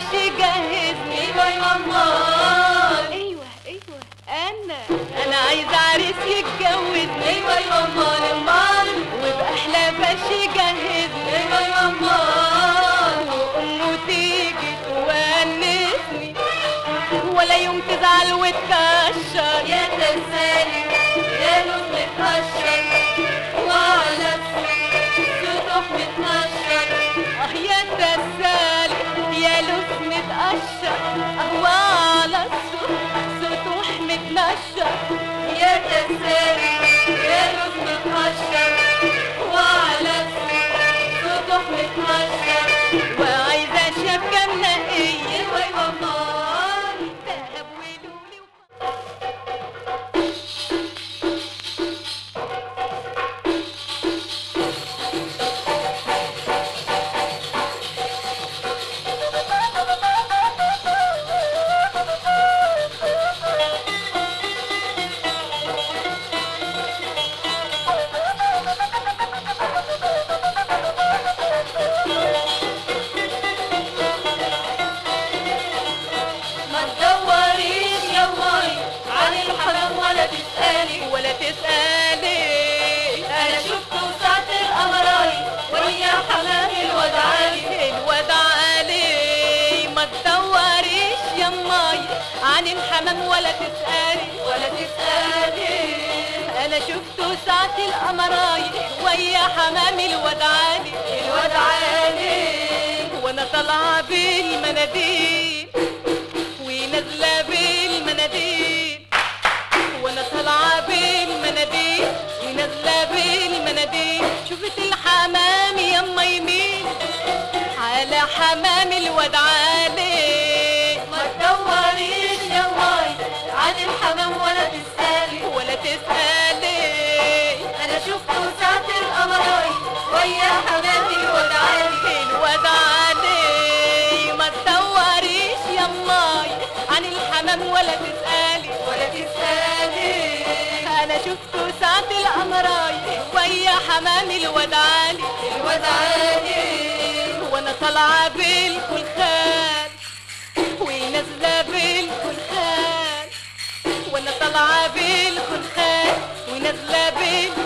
جهزني ايوه يا امال ايوه ايوه انا انا عايزه عريس يتجوزني ايوه يا امال امال وباحلى فش يجهزني ايوه يا امال وامه تيجي تونسني ولا يوم تزعل وتكشر يا تسالي يا لون متقشر وعلى سطح متنشر اه يا تسالي يا لوس متقشر قهوة على السطح سطوح متنشر يا تسالي يا لون متقشر وعلى سطح متنشر وعايزة شبكة منقية ايوه يا امال دهب ولولي ما تدوريش يا ماي عن الحمام ولا تسالي ولا تسألي انا شفته ساعة القمراي ويا حمام الودعاني الواد علي ما تدوريش يا ماي عن الحمام ولا تسألي ولا تسالي انا شفته ساعة القمراي ويا حمام الواد علي الودعاني وانا طالعة بالمناديل ونازلة بالمناديل وانا طالعة بالمناديل ونازلة بالمناديل شفت الحمام يما يمين على حمام الواد علي ما تدوريش يا ماي عن الحمام ولا تسالي ولا تسألي انا شفته ساعة القمراي ويا حمام الودعاني الواد علي ما تدوريش يا ماي عن الحمام ولا تسألي ولا تسالي انا شفته ساعة القمراي ويا حمام الواد علي الودعاني وانا طالعة بالكلخان ونازلة بالكلخان وانا طالعة بالكلخان ونازلة بالكلخان